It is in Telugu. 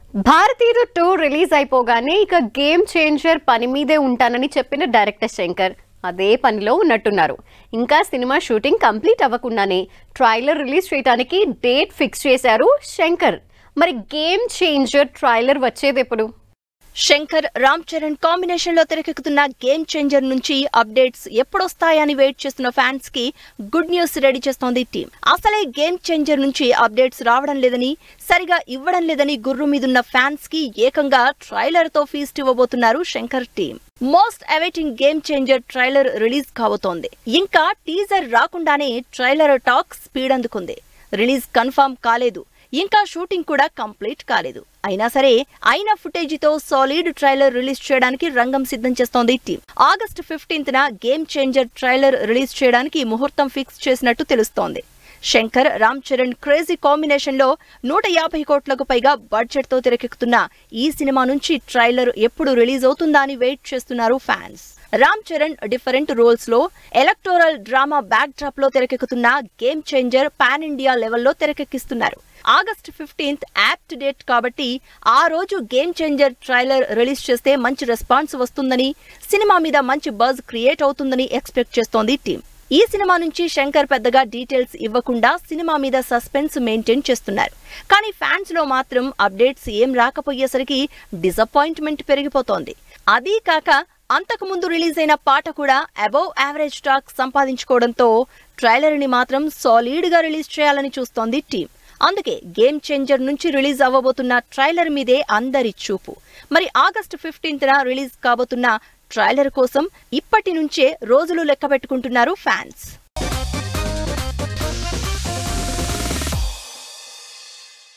భారతీయుడు టూ రిలీజ్ అయిపోగానే ఇక గేమ్ చేంజర్ పని మీదే ఉంటానని చెప్పిన డైరెక్టర్ శంకర్ అదే పనిలో ఉన్నట్టున్నారు ఇంకా సినిమా షూటింగ్ కంప్లీట్ అవ్వకుండానే ట్రైలర్ రిలీజ్ చేయడానికి డేట్ ఫిక్స్ చేశారు శంకర్ మరి గేమ్ చేంజర్ ట్రైలర్ వచ్చేది ఎప్పుడు శంకర్ రామ్ చరణ్ కాంబినేషన్ లో తెరకెక్కుతున్న గేమ్ చేంజర్ నుంచి అప్డేట్స్ ఎప్పుడొస్తాయని వెయిట్ చేస్తున్న ఫ్యాన్స్ కి గుడ్ న్యూస్ రెడీ చేస్తోంది టీం అసలే గేమ్ చేంజర్ నుంచి అప్డేట్స్ రావడం లేదని సరిగా ఇవ్వడం లేదని గుర్రు మీదున్న ఫ్యాన్స్ కి ఏకంగా ట్రైలర్ తో ఫీస్ట్ ఇవ్వబోతున్నారు Shankar team most awaiting game changer trailer release కాబోతోంది ఇంకా టీజర్ రాకుండానే ట్రైలర్ టాక్ స్పీడ్ అందుకుంది రిలీజ్ కన్ఫర్మ్ కాలేదు ఇంకా షూటింగ్ కూడా కంప్లీట్ కాలేదు అయినా సరే అయిన ఫుటేజ్ తో సాలిడ్ ట్రైలర్ రిలీజ్ చేయడానికి రంగం సిద్ధం చేస్తోంది టీం ఆగస్టు ఫిఫ్టీన్త్ న గేమ్ చేంజర్ ట్రైలర్ రిలీజ్ చేయడానికి ముహూర్తం ఫిక్స్ చేసినట్టు తెలుస్తోంది శంకర్ రామ్ చరణ్ క్రేజీ కాంబినేషన్ లో నూట యాభై కోట్లకు పైగా బడ్జెట్ తో తెరకెక్కుతున్న ఈ సినిమా నుంచి ట్రైలర్ ఎప్పుడు రిలీజ్ అవుతుందా అని వెయిట్ చేస్తున్నారు fans Ram Charan different roles లో ఎలక్టోరల్ డ్రామా బ్యాక్ డ్రాప్ లో తెరకెక్కుతున్న గేమ్ చేంజర్ పాన్ ఇండియా లెవెల్లో తెరకెక్కిస్తున్నారు ఆగస్ట్ ఫిఫ్టీన్త్ యాప్ట్ డేట్ కాబట్టి ఆ రోజు గేమ్ చేంజర్ ట్రైలర్ రిలీజ్ చేస్తే మంచి రెస్పాన్స్ వస్తుందని సినిమా మీద మంచి బజ్ క్రియేట్ అవుతుందని ఎక్స్పెక్ట్ చేస్తోంది టీం ఈ సినిమా నుంచి శంకర్ పెద్దగా డీటెయిల్స్ ఇవ్వకుండా సినిమా మీద సస్పెన్స్ మెయింటైన్ చేస్తున్నారు కానీ ఫ్యాన్స్ లో మాత్రం అప్డేట్స్ ఏం రాకపోయేసరికి డిసప్పాయింట్మెంట్ పెరిగిపోతోంది అదీ కాక అంతకు ముందు రిలీజ్ అయిన పాట కూడా అబౌవ్ యావరేజ్ టాక్ సంపాదించుకోవడంతో ట్రైలర్ ని మాత్రం సాలిడ్ గా రిలీజ్ చేయాలని చూస్తోంది టీం అందుకే గేమ్ చేంజర్ నుంచి రిలీజ్ అవ్వబోతున్న ట్రైలర్ మీదే అందరి చూపు మరి ఆగస్టు ఫిఫ్టీన్త్ న రిలీజ్ కాబోతున్న ట్రైలర్ కోసం ఇప్పటి నుంచే రోజులు లెక్క పెట్టుకుంటున్నారు ఫ్యాన్స్